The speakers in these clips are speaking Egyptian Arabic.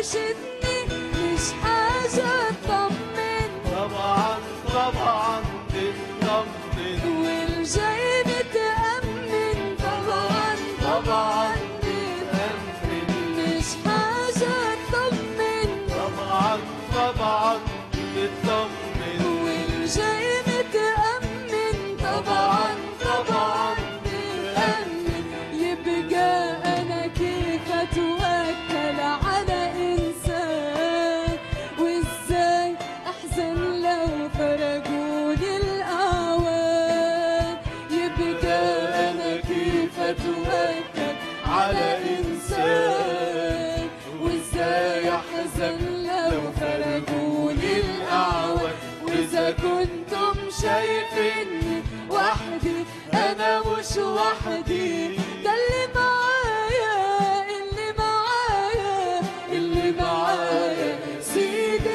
ترشدني مش حاجة تطمن طبعا طبعا تطمن والجاي متأمن طبعا طبعا تأمن مش حاجة تطمن طبعا طبعا تطمن والجاي متأمن طبعا طبعا متأمن يبقى أنا كيف أتوكل على إنسان وإزاي أحزن لو فرقوني الأعوان يبقى أنا كيف أتوكل على إنسان وإزاي أحزن لو فرقوني الأعوان وإذا كنتم شايفيني وحدي أنا مش وحدي ده اللي معايا اللي معايا اللي معايا سيد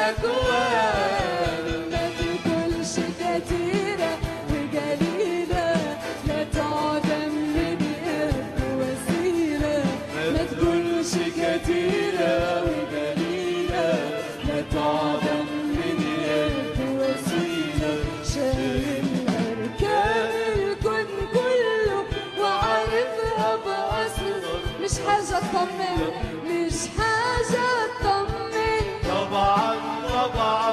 الأكوان ما تقولش كتيرة وقليلة لا تعدم من قلب وسيلة ما تقولش كتيرة وقليلة لا تعدم من قلب وسيلة شايل أركان الكون كله وعارفها بأصله مش حاجة تطمن مش حاجة تطمن طبعا طبعا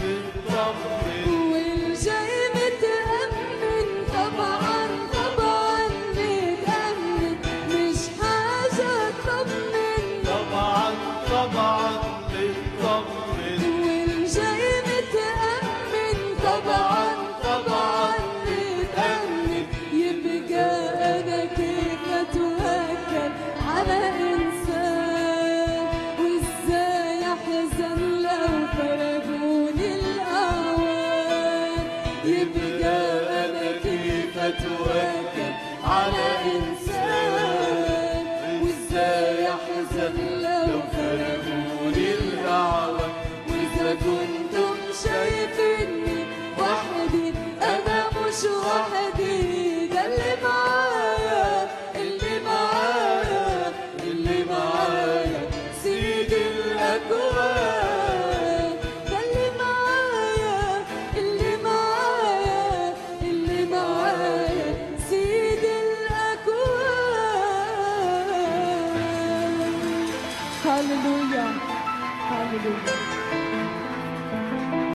تطمن والجاي متأمن طبعا طبعا متأمن مش حاجة تطمن طبعا طبعا تطمن والجاي متأمن طبعا طبعا متأمن يبقى أنا كيف أتوكل على إنسان وإزاي أحزن لو فرقوني الأعوان يبقى أنا كيف أتوكل على إنسان وإزاي أحزن لو فرقوني الأعوان وإذا كنتم شايفيني وحدي أنا مش وحدي ده اللي معايا اللي معايا اللي معايا سيد الأكوان ده اللي معايا اللي معايا اللي معايا سيد الأكوان هللويا هللويا